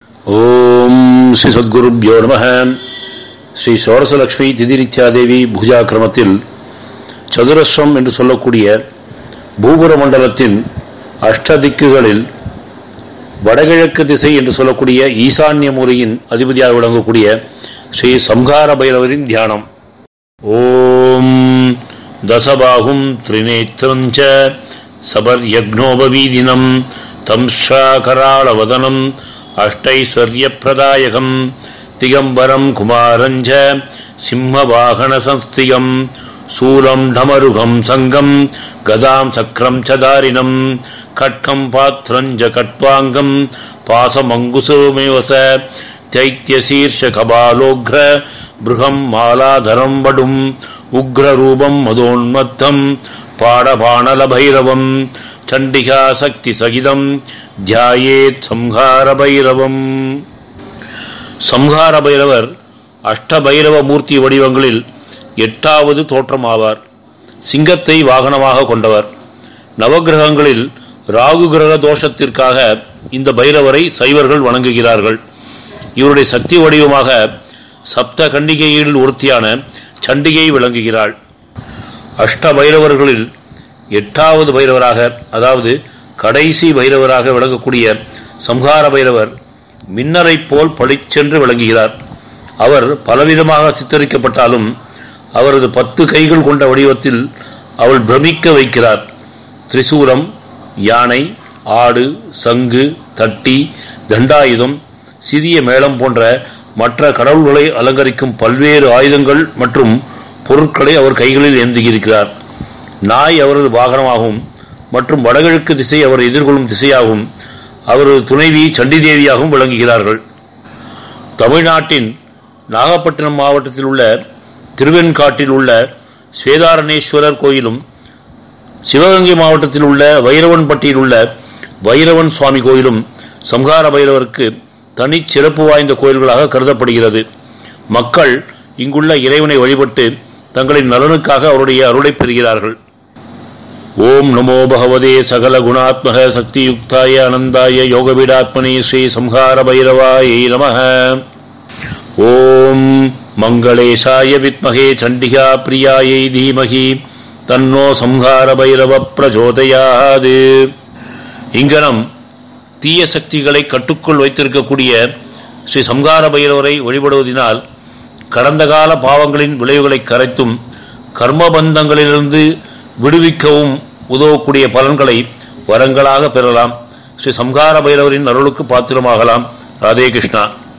ஓம் ஸ்ரீ சத்குருப்யோ நம ஸ்ரீ சோரசலக்ஷ்மி திதிரித்யாதேவி பூஜா கிரமத்தில் சதுரஸ்ரம் என்று சொல்லக்கூடிய பூபுர மண்டலத்தின் அஷ்டதிக்குகளில் வடகிழக்கு திசை என்று சொல்லக்கூடிய ஈசான்ய மூலையின் அதிபதியாக விளங்கக்கூடிய ஸ்ரீ சம்ஹார பைரவரின் தியானம் ஓம் தசபாகும் திரிநேத்திரம் ச சபர்யக்னோபவீதினம் தம்ஷாகராளவதனம் அஷ்டைஸ்வர்யப்பிரதாயகம் திகம்பரம் குமாரஞ்ச சிம்மவாகனசம்ஸ்திகம் சூலம் டமருகம் சங்கம் கதாம் சக்கரம் சதாரினம் கட்கம் பாத்திரஞ்ச கட்வாங்கம் பாசமங்குசோமேவச தைத்தியசீர்ஷ கபாலோக்ர பிருகம் மாலாதரம் வடும் உக்ரரூபம் மதோன்மத்தம் பாடபாணலபைரவம் சண்டிகா சக்தி சகிதம் தியாயேத் சம்ஹார பைரவம் சம்ஹார பைரவர் அஷ்டபைரவ மூர்த்தி வடிவங்களில் எட்டாவது தோற்றமாவார் சிங்கத்தை வாகனமாக கொண்டவர் நவகிரகங்களில் ராகு கிரக தோஷத்திற்காக இந்த பைரவரை சைவர்கள் வணங்குகிறார்கள் இவருடைய சக்தி வடிவமாக சப்த கண்டிகையில் ஒருத்தியான சண்டிகை விளங்குகிறாள் அஷ்ட பைரவர்களில் எட்டாவது பைரவராக அதாவது கடைசி பைரவராக விளங்கக்கூடிய சம்ஹார பைரவர் மின்னரைப் போல் பளிச்சென்று விளங்குகிறார் அவர் பலவிதமாக சித்தரிக்கப்பட்டாலும் அவரது பத்து கைகள் கொண்ட வடிவத்தில் அவள் பிரமிக்க வைக்கிறார் திரிசூலம் யானை ஆடு சங்கு தட்டி தண்டாயுதம் சிறிய மேளம் போன்ற மற்ற கடவுள்களை அலங்கரிக்கும் பல்வேறு ஆயுதங்கள் மற்றும் பொருட்களை அவர் கைகளில் ஏந்தியிருக்கிறார் நாய் அவரது வாகனமாகவும் மற்றும் வடகிழக்கு திசை அவர் எதிர்கொள்ளும் திசையாகவும் அவரது துணைவி சண்டி தேவியாகவும் விளங்குகிறார்கள் தமிழ்நாட்டின் நாகப்பட்டினம் மாவட்டத்தில் உள்ள திருவெண்காட்டில் உள்ள ஸ்வேதாரணேஸ்வரர் கோயிலும் சிவகங்கை மாவட்டத்தில் உள்ள வைரவன்பட்டியில் உள்ள வைரவன் சுவாமி கோயிலும் சம்ஹார பைரவருக்கு தனி சிறப்பு வாய்ந்த கோயில்களாக கருதப்படுகிறது மக்கள் இங்குள்ள இறைவனை வழிபட்டு தங்களின் நலனுக்காக அவருடைய அருளை பெறுகிறார்கள் ஓம் நமோ பகவதே சகல குணாத்மக சக்தியுக்தாய அனந்தாய யோகபீடாத்மனே ஸ்ரீ சம்ஹார பைரவாயை நம ஓம் மங்களேஷாய வித்மகே சண்டிகா பிரியாயை தீமகி தன்னோ சம்ஹார பைரவ பிரச்சோதயாது இங்கனம் தீய சக்திகளை கட்டுக்குள் வைத்திருக்கக்கூடிய ஸ்ரீ சம்ஹார பைரவரை வழிபடுவதனால் கடந்த கால பாவங்களின் விளைவுகளை கரைத்தும் கர்மபந்தங்களிலிருந்து விடுவிக்கவும் உதவக்கூடிய பலன்களை வரங்களாக பெறலாம் ஸ்ரீ சம்ஹார பைரவரின் அருளுக்கு பாத்திரமாகலாம் ராதே கிருஷ்ணா